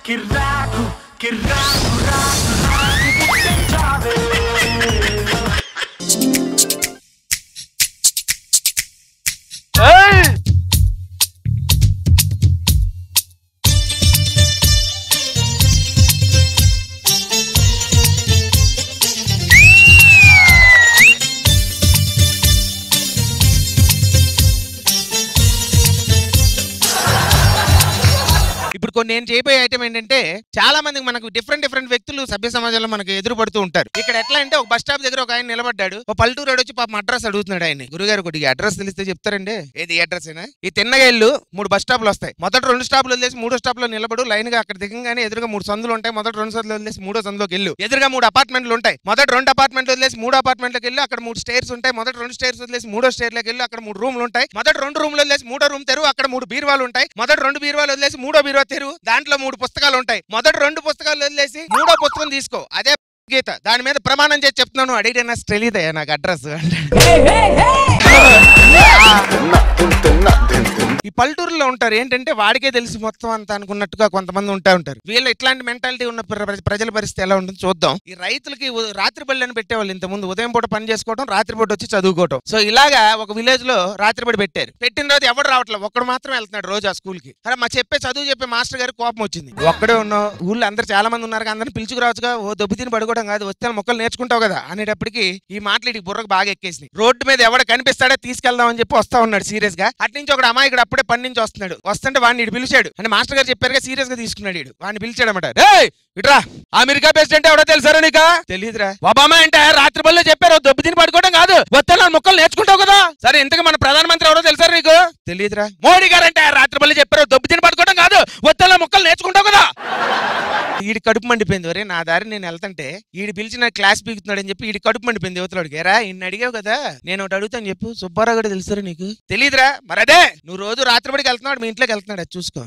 కిర్రాకు కిర్రాకు రాకు రాకు పుట్టించావే ఇప్పుడు కొన్ని నేను చేయబోయే ఐటమ్ ఏంటంటే చాలా మందికి మనకు డిఫరెంట్ డిఫరెంట్ వ్యక్తులు సభ్య సమాజంలో మనకు ఎదురుపడుతూ ఉంటారు ఇక్కడ ఎట్లా అంటే ఒక బస్ స్టాప్ దగ్గర ఒక ఆయన నిలబడ్డాడు ఒక పల్లెటూరు వాడు వచ్చి పాపం అడ్రస్ అడుగుతున్నాడు ఆయన గురుగారు కొద్దిగా అడ్రస్ తెలిస్తే చెప్తారండి ఏది అడ్రస్ అయినా ఈ తిన్నగేళ్ళు మూడు బస్ స్టాప్లు వస్తాయి మొదటి రెండు స్టాప్లు వదిలేసి మూడో స్టాప్ లో నిలబడు లైన్ గా అక్కడ దిగంగానే ఎదురుగా మూడు సందులు ఉంటాయి మొదటి రెండు సందులు వదిలేసి మూడో సందులోకి వెళ్ళు ఎదురుగా మూడు అపార్ట్మెంట్లు ఉంటాయి మొదటి రెండు అపార్ట్మెంట్లు వదిలేసి మూడు అపార్ట్మెంట్లకు వెళ్ళి అక్కడ మూడు స్టేర్స్ ఉంటాయి మొదటి రెండు స్టేర్స్ వదిలేసి మూడో స్టేర్లోకి వెళ్ళి అక్కడ మూడు రూమ్లు ఉంటాయి మొదటి రెండు రూమ్లు వదిలేసి మూడో రూమ్ తెరువు అక్కడ మూడు బీరువాలు ఉంటాయి మొదటి రెండు బీరువాలు వదిలేసి మూడో బీరువా తెరువు దాంట్లో మూడు పుస్తకాలు ఉంటాయి మొదటి రెండు పుస్తకాలు వదిలేసి మూడో పుస్తకం తీసుకో అదే గీత దాని మీద ప్రమాణం చేసి చెప్తున్నాను అడిగితే నాకు తెలియదయ్యా నాకు అడ్రస్ ఈ పల్లెటూరులో ఉంటారు ఏంటంటే వాడికే తెలిసి మొత్తం అంత అనుకున్నట్టుగా కొంతమంది ఉంటా ఉంటారు వీళ్ళు ఇట్లాంటి మెంటాలిటీ ఉన్న ప్ర- ప్రజల పరిస్థితి ఎలా ఉంటుందో చూద్దాం ఈ రైతులకి ఉ- రాత్రి బళ్ళని పెట్టేవాళ్ళు ఇంత ముందు ఉదయం పూట పని చేసుకోవడం రాత్రి పూట వచ్చి చదువుకోవటం సో ఇలాగా ఒక విలేజ్ లో రాత్రి బడి పెట్టారు పెట్టిన తర్వాత ఎవడు రావట్లేదు ఒక్కడు మాత్రం వెళ్తున్నాడు రోజు ఆ స్కూల్ కి అరే మా చెప్పే చదువు చెప్పే మాస్టర్ గారికి కోపం వచ్చింది ఒక్కడే ఉన్నావు ఊళ్ళో అందరు చాలా మంది ఉన్నారు అందరిని పిలుచుకురావచ్చుగా ఓ దెబ్బ తిని పడుకోవడం కాదు వస్తే మొక్కలు నేర్చుకుంటావు కదా అనేటప్పటికి ఈ మాటలు ఇటు బుర్రకు బాగా ఎక్కేసింది రోడ్డు మీద ఎవడ కనిపిస్తాడో తీసుకెళ్దాం అని చెప్పి వస్తా ఉన్నాడు సీరియస్ గా అటు నుంచి ఒకడు అమ్మాయి ఇక్కడ అప్పుడే పని నుంచి వస్తున్నాడు వస్తుంటే వాడిని ఇటు పిలిచాడు అని మాస్టర్ గారు చెప్పారుగా సీరియస్ గా తీసుకున్నాడు ఇడు వాడిని పిలిచాడు అనమాట ఇట్రా అమెరికా ప్రెసిడెంట్ ఎవడో తెలుసారా నీకా తెలియదురా ఒబామా అంటే రాత్రి బల్లో చెప్పారు దెబ్బ తిని పడుకోవడం కాదు వస్తే నా మొక్కలు నేర్చుకుంటావు కదా సరే ఇంతకు మన ప్రధానమంత్రి ఎవరో తెలుసారా నీకు తెలియదురా మోడీ గారు అంటే రాత్రి బల్లో చెప్పారు దెబ్బ తిని పడుకోవడం కాదు వస్తే నా మొక్కలు నేర్చుకుంటావు కదా ఈడి కడుపు మండిపోయింది ఒరే నా దారి నేను వెళ్తుంటే ఈడి పిలిచి నా క్లాస్ పీకుతున్నాడు అని చెప్పి ఈడి కడుపు మండిపోయింది యువతలోడికి ఎరా ఇన్ని అడిగావు కదా నేను ఒకటి అడుగుతాను చెప్పు సుబ్బారావు కూడా తెలుసారా నీకు తెలియదురా మరి అదే నువ్వు రోజు రాత్రిపడికి వెళ్తున్నాడు మీ ఇంట్లోకి వెళ్తున్నాడు అది చూసుకో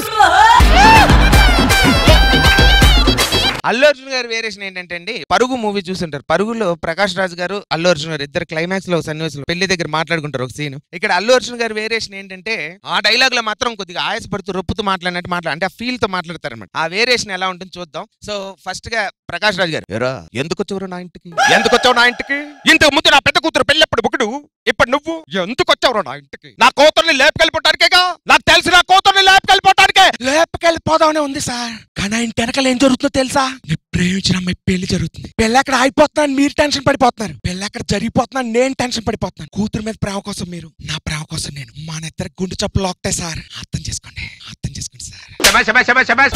అల్లు అర్జున్ గారి వేరియేషన్ ఏంటంటే అండి పరుగు మూవీ చూస్తుంటారు పరుగులో ప్రకాష్ రాజ్ గారు అల్లు అర్జున్ గారు ఇద్దరు క్లైమాక్స్ లో సన్నివేశంలో పెళ్లి దగ్గర మాట్లాడుకుంటారు ఒక సీన్ ఇక్కడ అల్లు అర్జున్ గారి వేరియేషన్ ఏంటంటే ఆ డైలాగ్ లో మాత్రం కొద్దిగా ఆయాసపడుతూ రొప్పుతూ మాట్లాడినట్టు మాట్లా అంటే ఆ ఫీల్ తో మాట్లాడతారు అనమాట ఆ వేరియేషన్ ఎలా ఉంటుంది చూద్దాం సో ఫస్ట్ గా ప్రకాష్ రాజ్ గారు "ఏరా, ఎందుకు వచ్చావు నా ఇంటికి ఎందుకు వచ్చావు నా ఇంటికి ఇంతకు ముందు నా పెద్ద కూతురు పెళ్ళప్పుడు ఒకడు ఇప్పుడు నువ్వు ఎందుకు వచ్చావు నా ఇంటికి నా కూతుర్ని లేపుకెళ్ళిపోవటానికేగా నాకు తెలిసి నా కూతుర్ని లేపుకెళ్ళిపోవటానికే లేపుకెళ్ళిపోదామనే ఉంది సార్ కానీ ఆ ఇంటి వెనకాల ఏం జరుగుతుందో తెలుసా నీ ప్రేమించిన అమ్మాయి పెళ్లి జరుగుతుంది పెళ్ళి అక్కడ అయిపోతున్నాను మీరు టెన్షన్ పడిపోతున్నారు పెళ్ళి అక్కడ జరిగిపోతున్నాను నేను టెన్షన్ పడిపోతున్నాను కూతురు మీద ప్రేమ కోసం మీరు నా ప్రేమ కోసం నేను మా ఇద్దరు గుండె చప్పులు ఒకటే సార్ అర్థం చేసుకోండి అర్థం చేసుకోండి సార్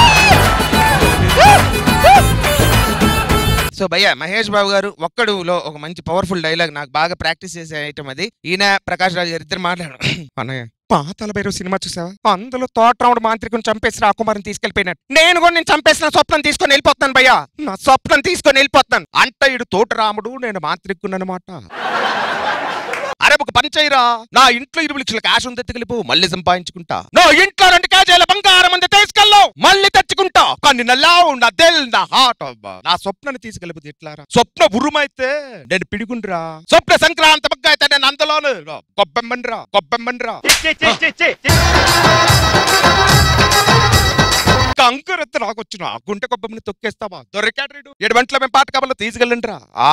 సో భయ్య మహేష్ బాబు గారు ఒక్కడులో ఒక మంచి పవర్ఫుల్ డైలాగ్ నాకు బాగా ప్రాక్టీస్ చేసే ఐటమ్ అది ఈయన ప్రకాష్ రాజు గారు ఇద్దరు మాట్లాడారు అన్నయ్య పాతల పేరు సినిమా చూసావా అందులో తోటరాముడు మాంత్రికుని చంపేసి రాకుమారిని తీసుకెళ్లిపోయినట్టు నేను కూడా నేను చంపేసిన స్వప్నం తీసుకొని వెళ్ళిపోతాను భయ్యా నా స్వప్నం తీసుకొని వెళ్ళిపోతాను అంట ఇడు తోటరాముడు నేను మాంత్రికుని అనమాట అరే ఒక పని చేయరా నా ఇంట్లో ఇరువు లక్షల క్యాష్ ఉంది ఎత్తుకెళ్ళిపో మళ్ళీ సంపాదించుకుంటా నా ఇంట్లో రెండు కేజీల బంగారం ఉంది తీసుకెళ్ళవు మళ్ళీ తెచ్చుకుంటా కానీ నా లవ్ నా దిల్ నా హార్ట్ నా స్వప్నాన్ని తీసుకెళ్ళిపోతే ఎట్లారా స్వప్న ఉరుమైతే నేను పిడుగుండ్రా స్వప్న సంక్రాంతి బగ్గ అయితే నేను అందులోను గొబ్బెమ్మన్రా గొబ్బెమ్మన్రా కంకరెత్త నాకొచ్చిన గుంటె కొబ్బమ్మని తొక్కేస్తావా దొరికాడు రీడు ఏడు గంటల మేము పాట కబల్లో తీసుకెళ్ళండిరా ఆ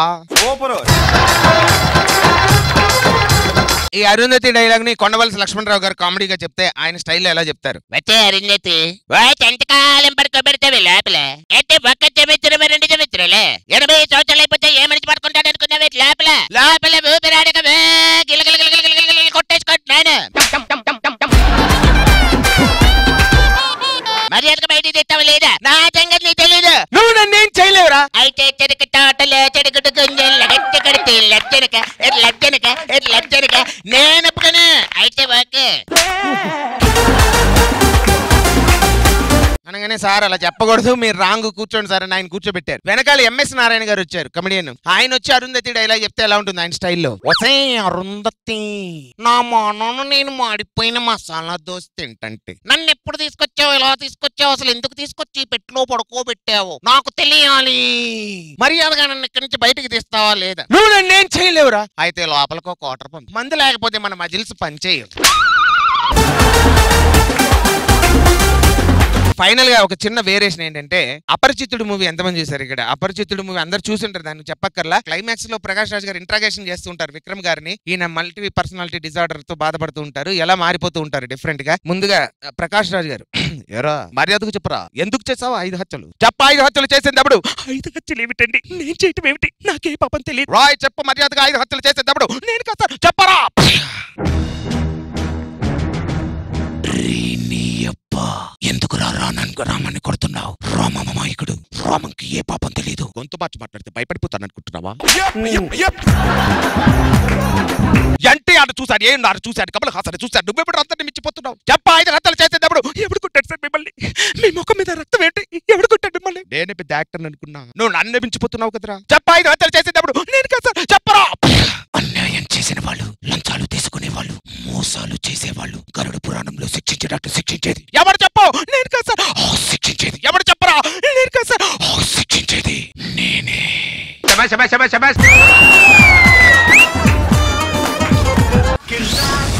ఈ అరుంధతి డైలాగ్ ని కొండవలసి లక్ష్మణరావు గారు కామెడీగా చెప్తే ఆయన స్టైల్లో ఎలా చెప్తారు వచ్చే అరుంధతి వాటి ఎంతకాలం పడుకోబెడితే లోపల అంటే ఒక్క చెమిత్రులు రెండు చెమిత్రులే ఎనభై సంవత్సరాలు అయిపోతే ఏ మనిషి పడుకుంటాడు అనుకున్నావే లోపల లోపల ఊపిరాడక కొట్టేసుకుంటున్నాను మర్యాదగా బయటికి తెస్తావు లేదా నా సంగతి నీకు తెలీదు నువ్వు నన్నేం చేయలేవురా అయితే చెరుకు తోటలో చెడుగుడు గుంజలు లగచ్చ కడితే లజ్జనక లజ్జనక లజ్జనక నేను ఒప్పుకోను అయితే ఓకే అనగానే సార్ అలా చెప్పకూడదు మీరు రాంగ్ కూర్చోండి సార్ అని ఆయన కూర్చోబెట్టారు వెనకాల ఎంఎస్ నారాయణ గారు వచ్చారు కమెడియన్ ఆయన వచ్చి అరుంధతి డైలాగ్ చెప్తే ఎలా ఉంటుంది ఆయన స్టైల్లో వసే అరుంధతి నా మానను నేను మాడిపోయిన మసాలా దోశ తింటంటే నన్ను ఎప్పుడు తీసుకొచ్చావు ఎలా తీసుకొచ్చావు అసలు ఎందుకు తీసుకొచ్చి పెట్టులో పడుకోబెట్టావు నాకు తెలియాలి మర్యాదగా నన్ను ఇక్కడి నుంచి బయటికి తీస్తావా లేదా నువ్వు నన్నేం చేయలేవురా అయితే లోపలికో కోటర్ పంపి మందు లేకపోతే మన మజిల్స్ పనిచేయదు ఫైనల్ గా ఒక చిన్న వేరియేషన్ ఏంటంటే అపరిచితుడు మూవీ ఎంతమంది చూసారు ఇక్కడ అపరిచితుడు మూవీ అందరు చూసుంటారు దాన్ని చెప్పక్కర్లా క్లైమాక్స్ లో ప్రకాష్ రాజ్ గారు ఇంట్రాగేషన్ చేస్తూ ఉంటారు విక్రమ్ గారిని ఈయన మల్టీ పర్సనాలిటీ డిజార్డర్ తో బాధపడుతూ ఉంటారు ఎలా మారిపోతూ ఉంటారు డిఫరెంట్ గా ముందుగా ఆ, ప్రకాష్ రాజ్ గారు ఎరా మర్యాదకు చెప్పరా ఎందుకు చేసావు ఐదు హత్యలు చెప్ప ఐదు హత్యలు చేసేటప్పుడు ఐదు హత్యలు ఏమిటండి నేను చేయటం ఏమిటి నాకే పాపం తెలియదు రాయ్ చెప్పు మర్యాదగా ఐదు హత్యలు చేసేటప్పుడు నేను కాస్త చెప్పరా ఎందుకు రా రానని రామని కొడుతున్నావు రామమాయకుడు రామంకి ఏ పాపం తెలియదు గొంతు మార్చి మాట్లాడితే భయపడిపోతాను అనుకుంటున్నావా ఎన్టీఆర్ చూశాడు ఏన్నారు చూశాడు కమల్ హాసన్ చూశాడు నువ్వెప్పుడు రక్తాన్ని మించిపోతున్నావు చెప్ప ఐదు హత్యలు చేసేటప్పుడు ఎవడు కొట్టాడు సార్ మిమ్మల్ని మీ ముఖం మీద రక్తం ఏంటి ఎవడు కొట్టాడు మిమ్మల్ని నేనే పెద్ద యాక్టర్ అనుకున్నా నువ్వు నన్ను మించిపోతున్నావు కదరా చెప్ప ఐదు హత్యలు చేసేటప్పుడు నేను కదా సార్ చెప్పరా అన్యాయం చేసిన వాళ్ళు లంచాలు తీసుకునే వాళ్ళు మోసాలు చేసేవాళ్ళు గరుడ పురాణంలో శిక్షించేటట్టు శిక్షించేది ఎవరు చెప్పు నేను కదా సార్ ఆ, శిక్షించేది ఎవరు చెప్పరా నేను కదా సార్ ఆ, శిక్షించేది నేనే Que raro